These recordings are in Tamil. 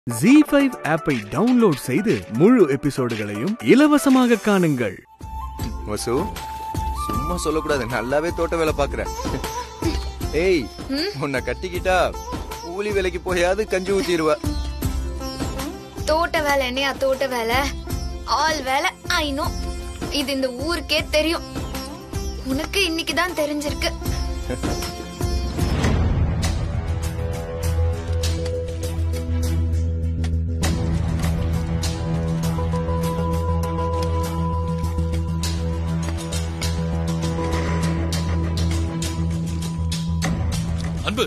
ஜி ஃபைவ் ஆப்பை டவுன்லோட் செய்து முழு எபிசோடுகளையும் இலவசமாக காணுங்கள் வசு சும்மா சொல்லக்கூடாது நல்லாவே தோட்ட வேலை பாக்குற ஏய் உன்னை கட்டிக்கிட்டா கூலி வேலைக்கு போயாவது கஞ்சி ஊத்திடுவ தோட்ட வேலை என்னையா தோட்ட வேலை ஆல் வேலை ஐநோ இது இந்த ஊருக்கே தெரியும் உனக்கு இன்னைக்கு தான் தெரிஞ்சிருக்கு அன்பு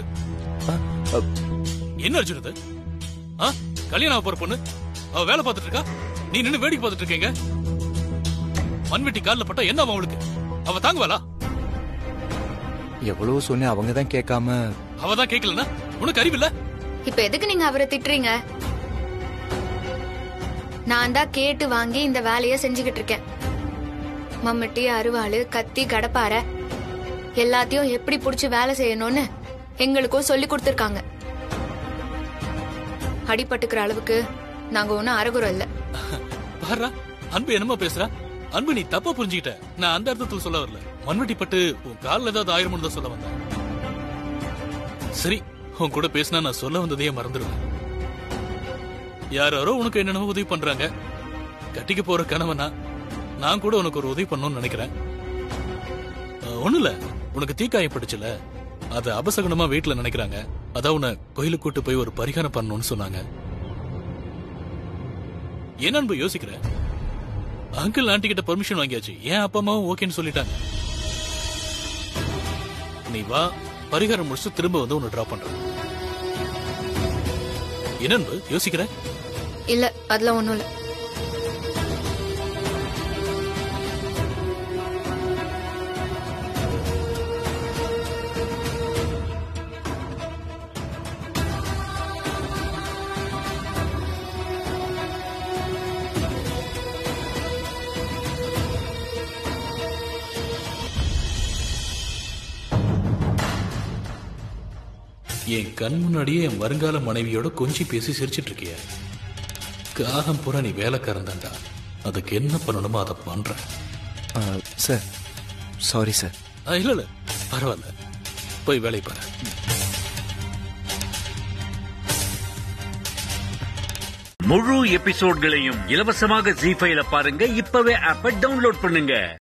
என்ன அர்ஜுன் இது ஆ? கல்யாணம் ஆக போற பொண்ணு அவ வேலை பார்த்துட்டு இருக்கா நீ நின்னு வேடிக்கை பார்த்துட்டு இருக்கீங்க மண்வெட்டி கால்ல பட்டா என்ன ஆகும் அவளுக்கு அவ தாங்குவாளா எவ்வளவு சொன்னேன் அவங்க தான் கேட்காம அவ தான் கேட்கலனா உனக்கு அறிவில்ல இப்ப எதுக்கு நீங்க அவரை திட்டுறீங்க நான் தான் கேட்டு வாங்கி இந்த வேலைய செஞ்சுக்கிட்டு இருக்கேன் மம்மட்டி அருவாளு கத்தி கடப்பார எல்லாத்தையும் எப்படி புடிச்சு வேலை செய்யணும்னு எங்களுக்கும் சொல்லி கொடுத்திருக்காங்க அடிபட்டுக்கிற அளவுக்கு நாங்க ஒண்ணும் அரகுரம் இல்ல பாருடா அன்பு என்னமா பேசுறா அன்பு நீ தப்பா புரிஞ்சுக்கிட்ட நான் அந்த அர்த்தத்துல சொல்ல வரல மண்வெட்டி பட்டு உன் கால்ல ஏதாவது ஆயிரம் தான் சொல்ல வந்தேன் சரி உன் கூட பேசினா நான் சொல்ல வந்ததையே மறந்துடுவேன் யாரோ உனக்கு என்னென்னமோ உதவி பண்றாங்க கட்டிக்க போற கணவனா நான் கூட உனக்கு ஒரு உதவி பண்ணணும்னு நினைக்கிறேன் அஹ், ஒண்ணும் இல்ல உனக்கு தீக்காயம் பட்டுச்சுல அது அபசகுணமா வீட்டுல நினைக்கிறாங்க அதான் உன்னை கோயிலுக்கு கூட்டு போய் ஒரு பரிகாரம் பண்ணணும்னு சொன்னாங்க என்ன அன்பு யோசிக்கிற அங்கிள் ஆண்டி கிட்ட பெர்மிஷன் வாங்கியாச்சு ஏன் அப்பா அம்மாவும் ஓகேன்னு சொல்லிட்டாங்க நீ வா பரிகாரம் முடிச்சு திரும்ப வந்து உன்னை டிராப் பண்றேன் என்ன அன்பு யோசிக்கிற இல்ல அதெல்லாம் ஒண்ணும் இல்ல என் கண் முன்னாடியே என் வருங்கால மனைவியோட கொஞ்சி பேசி சிரிச்சிட்டு இருக்கிய காலம் பூரா நீ வேலைக்காரன் தான்டா அதுக்கு என்ன பண்ணணுமோ அதை பண்றேன் சார் சாரி சார் ஆ, இல்ல இல்ல பரவாயில்ல போய் வேலையை பாரு முழு எபிசோட்களையும் இலவசமாக ஜி ஃபைல பாருங்க இப்பவே ஆப்ப டவுன்லோட் பண்ணுங்க